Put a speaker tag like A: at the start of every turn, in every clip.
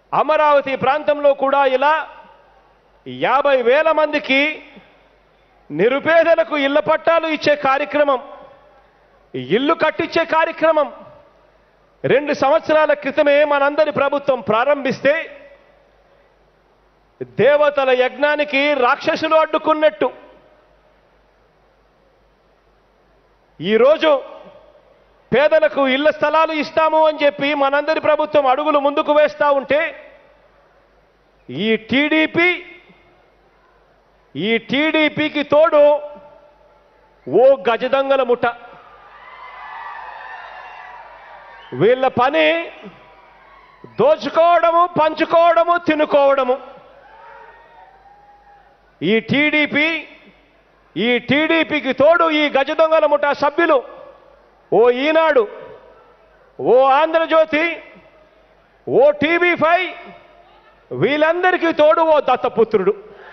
A: అమరావతి ప్రాంతంలో కూడా ఇలా యాభై వేల మందికి నిరుపేదలకు ఇళ్ల పట్టాలు ఇచ్చే కార్యక్రమం ఇల్లు కట్టించే కార్యక్రమం రెండు సంవత్సరాల క్రితమే మనందరి ప్రభుత్వం ప్రారంభిస్తే దేవతల యజ్ఞానికి రాక్షసులు అడ్డుకున్నట్టు ఈరోజు పేదలకు ఇళ్ల స్థలాలు ఇస్తాము అని చెప్పి మనందరి ప్రభుత్వం అడుగులు ముందుకు వేస్తా ఉంటే ఈ టీడీపీ ఈ టీడీపీకి తోడు ఓ గజదంగల ముఠ వీళ్ళ పని దోచుకోవడము పంచుకోవడము తినుకోవడము ఈ టీడీపీ ఈ టీడీపీకి తోడు ఈ గజ దొంగల ముఠా సభ్యులు ఓ ఈనాడు ఓ ఆంధ్రజ్యోతి ఓ టీవీ ఫైవ్ వీళ్ళందరికీ తోడు ఓ దత్తపుత్రుడు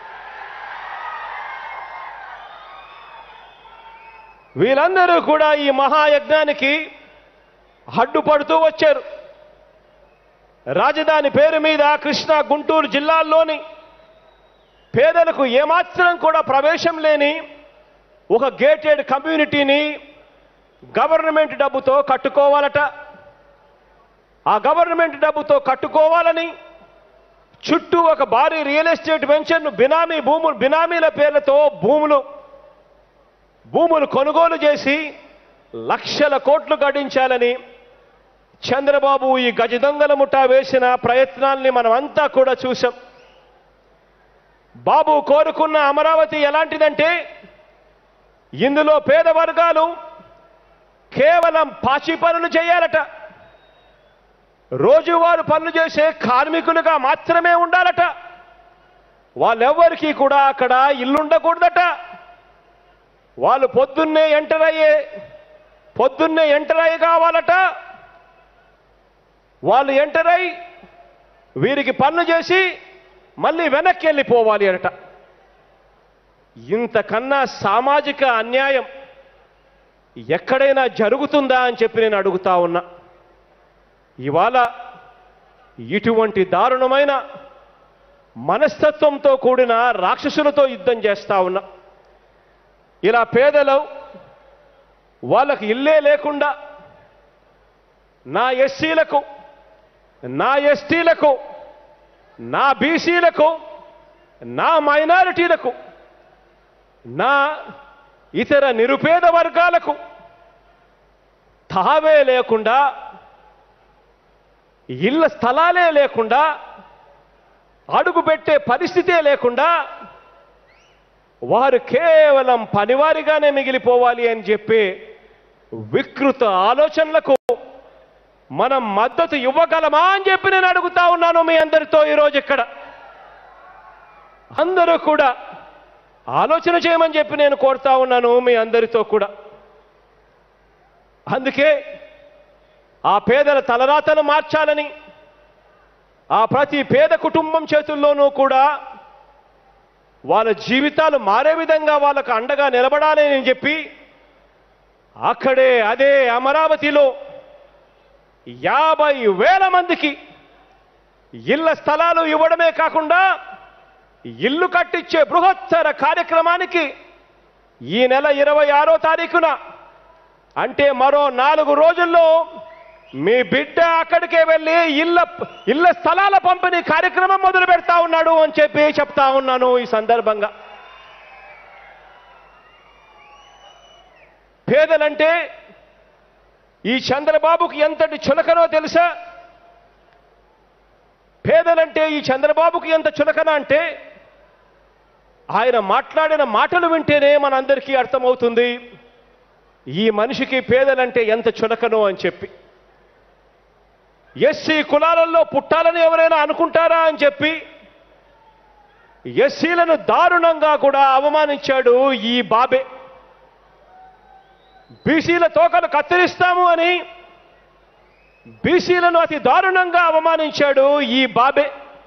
A: వీళ్ళందరూ కూడా ఈ మహాయజ్ఞానికి అడ్డుపడుతూ వచ్చారు రాజధాని పేరు మీద కృష్ణా గుంటూరు జిల్లాల్లోని పేదలకు ఏమాత్రం కూడా ప్రవేశం లేని ఒక గేటెడ్ కమ్యూనిటీని గవర్నమెంట్ డబ్బుతో కట్టుకోవాలట ఆ గవర్నమెంట్ డబ్బుతో కట్టుకోవాలని చుట్టూ ఒక భారీ రియల్ ఎస్టేట్ వెంచర్ను బినామీ భూములు బినామీల పేర్లతో భూములు భూములు కొనుగోలు చేసి లక్షల కోట్లు గడించాలని చంద్రబాబు ఈ గజదొంగల ముఠా వేసిన ప్రయత్నాల్ని మనమంతా కూడా చూసాం బాబు కోరుకున్న అమరావతి ఎలాంటిదంటే ఇందులో పేద వర్గాలు కేవలం పాచి పనులు చేయాలట రోజువారు పనులు చేసే కార్మికులుగా మాత్రమే ఉండాలట వాళ్ళెవ్వరికీ కూడా అక్కడ ఇల్లుండకూడదట వాళ్ళు పొద్దున్నే ఎంటర్ అయ్యే పొద్దున్నే ఎంటర్ అయ్యి కావాలట వాళ్ళు ఎంటర్ అయి వీరికి పనులు చేసి మళ్ళీ వెనక్కి వెళ్ళిపోవాలి అట ఇంతకన్నా సామాజిక అన్యాయం ఎక్కడైనా జరుగుతుందా అని చెప్పి నేను అడుగుతా ఉన్నా ఇవాళ ఇటువంటి దారుణమైన మనస్తత్వంతో కూడిన రాక్షసులతో యుద్ధం చేస్తా ఉన్నా ఇలా పేదలు వాళ్ళకి ఇల్లే లేకుండా నా ఎస్సీలకు నా ఎస్టీలకు నా బీసీలకు నా మైనారిటీలకు నా ఇతర నిరుపేద వర్గాలకు తావే లేకుండా ఇళ్ళ స్థలాలే లేకుండా అడుగు పెట్టే పరిస్థితే లేకుండా వారు కేవలం పనివారిగానే మిగిలిపోవాలి అని చెప్పి వికృత ఆలోచనలకు మనం మద్దతు ఇవ్వగలమా అని చెప్పి నేను అడుగుతా ఉన్నాను మీ అందరితో ఈరోజు ఇక్కడ అందరూ కూడా ఆలోచన చేయమని చెప్పి నేను కోరుతా ఉన్నాను మీ అందరితో కూడా అందుకే ఆ పేదల తలరాతను మార్చాలని ఆ ప్రతి పేద కుటుంబం చేతుల్లోనూ కూడా వాళ్ళ జీవితాలు మారే విధంగా వాళ్ళకు అండగా నిలబడాలి అని చెప్పి అక్కడే అదే అమరావతిలో యాభై వేల మందికి ఇళ్ల స్థలాలు ఇవ్వడమే కాకుండా ఇల్లు కట్టించే బృహత్తర కార్యక్రమానికి ఈ నెల ఇరవై ఆరో తారీఖున అంటే మరో నాలుగు రోజుల్లో మీ బిడ్డ అక్కడికే వెళ్ళి ఇళ్ళ ఇళ్ళ స్థలాల పంపిణీ కార్యక్రమం మొదలు పెడతా ఉన్నాడు అని చెప్పి చెప్తా ఉన్నాను ఈ సందర్భంగా పేదలంటే ఈ చంద్రబాబుకి ఎంతటి చులకనో తెలుసా పేదలంటే ఈ చంద్రబాబుకి ఎంత చులకన అంటే ఆయన మాట్లాడిన మాటలు వింటేనే మనందరికీ అర్థమవుతుంది ఈ మనిషికి పేదలంటే ఎంత చులకనో అని చెప్పి ఎస్సీ కులాలలో పుట్టాలని ఎవరైనా అనుకుంటారా అని చెప్పి ఎస్సీలను దారుణంగా కూడా అవమానించాడు ఈ బాబే బీసీల తోకలు కత్తిరిస్తాము అని బీసీలను అతి దారుణంగా అవమానించాడు ఈ బాబే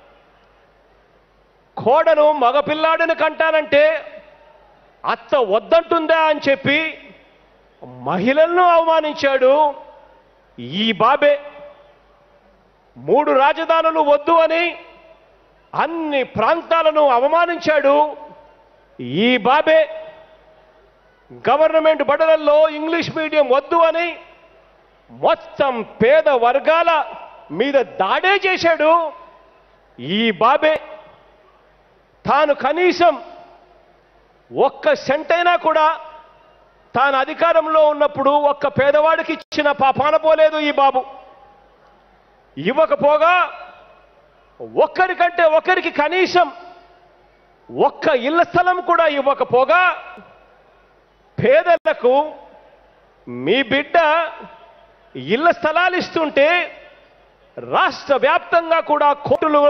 A: కోడను మగపిల్లాడిని కంటానంటే అత్త వద్దంటుందా అని చెప్పి మహిళలను అవమానించాడు ఈ బాబే మూడు రాజధానులు వద్దు అని అన్ని ప్రాంతాలను అవమానించాడు ఈ బాబే గవర్నమెంట్ బడులలో ఇంగ్లీష్ మీడియం వద్దు అని మొత్తం పేద వర్గాల మీద దాడే చేశాడు ఈ బాబే తాను కనీసం ఒక్క సెంటైనా కూడా తాను అధికారంలో ఉన్నప్పుడు ఒక్క పేదవాడికి ఇచ్చిన పాపాన పోలేదు ఈ బాబు ఇవ్వకపోగా ఒక్కరికంటే ఒకరికి కనీసం ఒక్క ఇళ్ల స్థలం కూడా ఇవ్వకపోగా పేదలకు మీ బిడ్డ ఇళ్ల స్థలాలు ఇస్తుంటే రాష్ట్ర వ్యాప్తంగా కూడా కోర్టులు